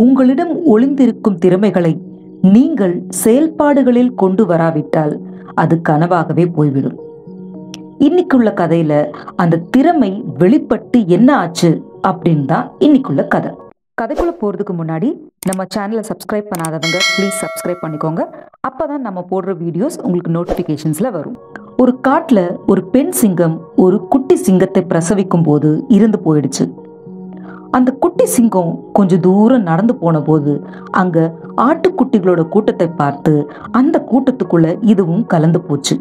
உங்களிடம் ஒளிந்திருக்கும் திறமைகளை நீங்கள் செயல்பாடுகளில் கொண்டு வராவிட்டால் அது கனவாகவே போய்விடும் இன்னைக்குள்ள கதையில அந்த திறமை வெளிப்பட்டு என்ன ஆச்சு அப்படின்னு தான் இன்னைக்குள்ள கதை கதைக்குள்ள போறதுக்கு முன்னாடி நம்ம சேனலை சப்ஸ்கிரைப் பண்ணாதவங்க ப்ளீஸ் சப்ஸ்கிரைப் பண்ணிக்கோங்க அப்பதான் நம்ம போடுற வீடியோஸ் உங்களுக்கு நோட்டிஃபிகேஷன்ஸ்ல வரும் ஒரு காட்டுல ஒரு பெண் சிங்கம் ஒரு குட்டி சிங்கத்தை பிரசவிக்கும் போது இருந்து போயிடுச்சு அந்த குட்டி சிங்கம் கொஞ்ச தூரம் நடந்து போன போது அங்க ஆட்டுக்குட்டிகளோட கூட்டத்தை பார்த்து அந்த கூட்டத்துக்குள்ள இதுவும் கலந்து போச்சு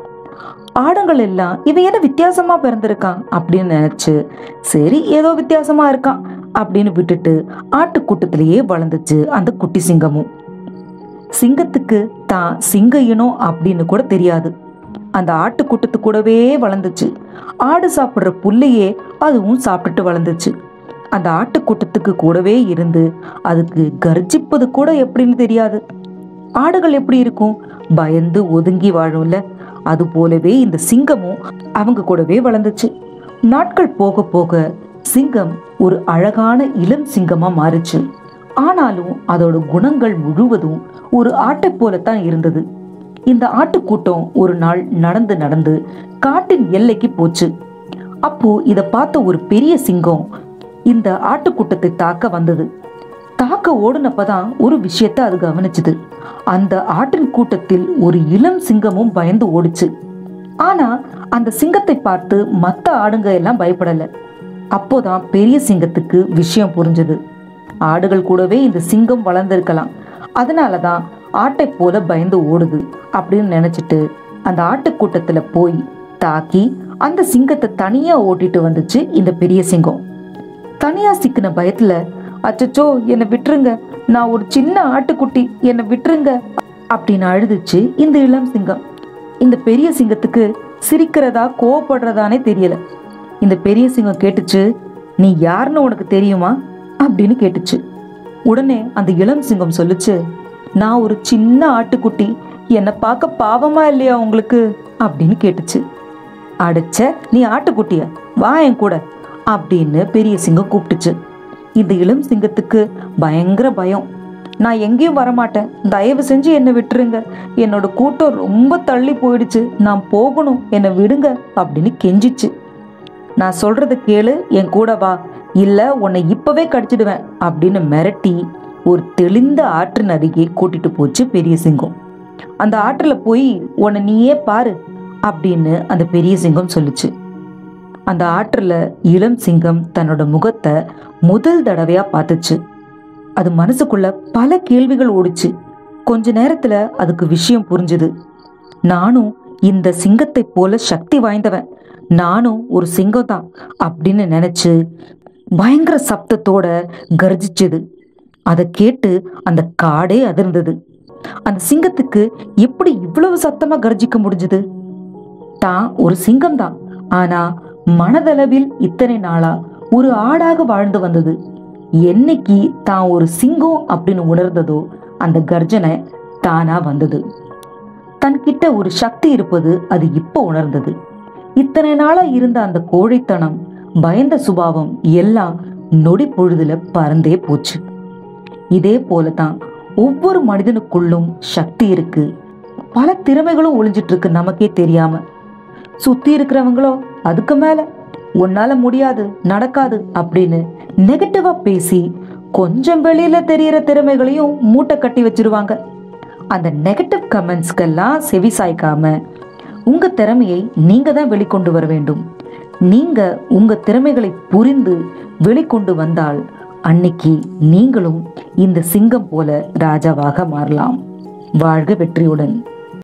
ஆடுங்கள் எல்லாம் இவன் என்ன வித்தியாசமா பிறந்திருக்கான் அப்படின்னு நினைச்சு சரி ஏதோ வித்தியாசமா இருக்கான் அப்படின்னு விட்டுட்டு ஆட்டுக்கூட்டத்திலேயே வளர்ந்துச்சு அந்த குட்டி சிங்கமும் சிங்கத்துக்கு தான் சிங்க இனம் அப்படின்னு கூட தெரியாது அந்த ஆட்டுக்கூட்டத்து கூடவே வளர்ந்துச்சு ஆடு சாப்பிட்ற புல்லையே அதுவும் சாப்பிட்டுட்டு வளர்ந்துச்சு அந்த ஆட்டுக்கூட்டத்துக்கு கூடவே இருந்து அதுக்கு கர்ஜிப்பது கூட எப்படின்னு தெரியாது ஆடுகள் எப்படி இருக்கும் பயந்து ஒதுங்கி வாழும்ல அது போலவே இந்த சிங்கமும் அவங்க கூடவே வளர்ந்துச்சு நாட்கள் போக போக சிங்கம் ஒரு அழகான இளம் சிங்கமா மாறுச்சு ஆனாலும் அதோட குணங்கள் முழுவதும் ஒரு ஆட்டை போலத்தான் இருந்தது இந்த ஆட்டுக்கூட்டம் ஒரு நாள் நடந்து நடந்து காட்டின் எல்லைக்கு போச்சு அப்போ இத பார்த்த ஒரு பெரிய சிங்கம் இந்த ஆட்டுக்கூட்டத்தை தாக்க வந்தது தாக்க ஓடுனப்பதான் ஒரு விஷயத்த அது கவனிச்சுது அந்த ஆட்டின் கூட்டத்தில் ஒரு இளம் சிங்கமும் பயந்து ஓடுச்சு ஆனா அந்த சிங்கத்தை பார்த்து மத்த ஆடுங்க எல்லாம் பயப்படல அப்போதான் பெரிய சிங்கத்துக்கு விஷயம் புரிஞ்சது ஆடுகள் கூடவே இந்த சிங்கம் வளர்ந்திருக்கலாம் அதனாலதான் ஆட்டை போல பயந்து ஓடுது அப்படின்னு நினைச்சிட்டு அந்த ஆட்டுக்கூட்டத்துல போய் தாக்கி அந்த சிங்கத்தை தனியா ஓட்டிட்டு வந்துச்சு இந்த பெரிய சிங்கம் தனியா சிக்கின பயத்துல அச்சச்சோ என்னை விட்டுருங்க நான் ஒரு சின்ன ஆட்டுக்குட்டி என்னை விட்டுருங்க அப்படின்னு அழுதுச்சு இந்த இளம் சிங்கம் இந்த பெரிய சிங்கத்துக்கு சிரிக்கிறதா கோவப்படுறதானே தெரியல இந்த பெரிய சிங்கம் கேட்டுச்சு நீ யாருன்னு உனக்கு தெரியுமா அப்படின்னு கேட்டுச்சு உடனே அந்த இளம் சிங்கம் சொல்லுச்சு நான் ஒரு சின்ன ஆட்டுக்குட்டி என்னை பார்க்க பாவமா இல்லையா உங்களுக்கு அப்படின்னு கேட்டுச்சு அடைச்ச நீ ஆட்டுக்குட்டிய வா என் கூட அப்படின்னு பெரிய சிங்கம் கூப்பிட்டுச்சு இந்த இளம் சிங்கத்துக்கு பயங்கர பயம் நான் எங்கேயும் வரமாட்டேன் தயவு செஞ்சு என்னை விட்டுருங்க என்னோட கூட்டம் ரொம்ப தள்ளி போயிடுச்சு நான் போகணும் என்னை விடுங்க அப்படின்னு கெஞ்சிச்சு நான் சொல்றத கேளு என் கூட வா இல்ல உன்னை இப்பவே கடிச்சிடுவேன் அப்படின்னு மிரட்டி ஒரு தெளிந்த ஆற்றின் அருகே கூட்டிட்டு போச்சு பெரிய சிங்கம் அந்த ஆற்றுல போய் உன்னை நீயே பாரு அப்படின்னு அந்த பெரிய சிங்கம் சொல்லுச்சு அந்த ஆற்றுல இளம் சிங்கம் தன்னோட முகத்தை முதல் தடவையா பார்த்துச்சு அது மனசுக்குள்ள பல கேள்விகள் ஓடுச்சு கொஞ்ச நேரத்துல அதுக்கு விஷயம் புரிஞ்சுது நானும் இந்த சிங்கத்தை போல சக்தி வாய்ந்தவன் நானும் ஒரு சிங்கம் தான் அப்படின்னு நினைச்சு பயங்கர சப்தத்தோட கர்ஜிச்சது அதை கேட்டு அந்த காடே அதிர்ந்தது அந்த சிங்கத்துக்கு எப்படி இவ்வளவு சத்தமா கர்ஜிக்க முடிஞ்சது தான் ஒரு சிங்கம் தான் ஆனா மனதளவில் இத்தனை நாளா ஒரு ஆடாக வாழ்ந்து வந்தது என்னைக்கு தான் ஒரு சிங்கம் அப்படின்னு உணர்ந்ததோ அந்த கர்ஜனை தானா வந்தது தன்கிட்ட ஒரு சக்தி இருப்பது அது இப்போ உணர்ந்தது இத்தனை நாளா இருந்த அந்த கோழைத்தனம் பயந்த சுபாவம் எல்லாம் நொடி பொழுதுல பறந்தே போச்சு இதே போலதான் ஒவ்வொரு மனிதனுக்குள்ளும் சக்தி இருக்கு பல திறமைகளும் ஒளிஞ்சிட்டு இருக்கு நமக்கே தெரியாம சுத்தி இருக்கிறவங்களோ அதுக்கு மேல உன்னால முடியாது நடக்காது அப்படின்னு நெகட்டிவா பேசி கொஞ்சம் வெளியில தெரியற திறமைகளையும் மூட்டை கட்டி வச்சிருவாங்க அந்த நெகட்டிவ் கமெண்ட்ஸ்க்கெல்லாம் செவி சாய்க்காம உங்க திறமையை நீங்க தான் வெளிக்கொண்டு வர வேண்டும் நீங்க உங்க திறமைகளை புரிந்து வெளிக்கொண்டு வந்தால் அன்னைக்கு நீங்களும் இந்த சிங்கம் போல ராஜாவாக மாறலாம் வாழ்க வெற்றியுடன்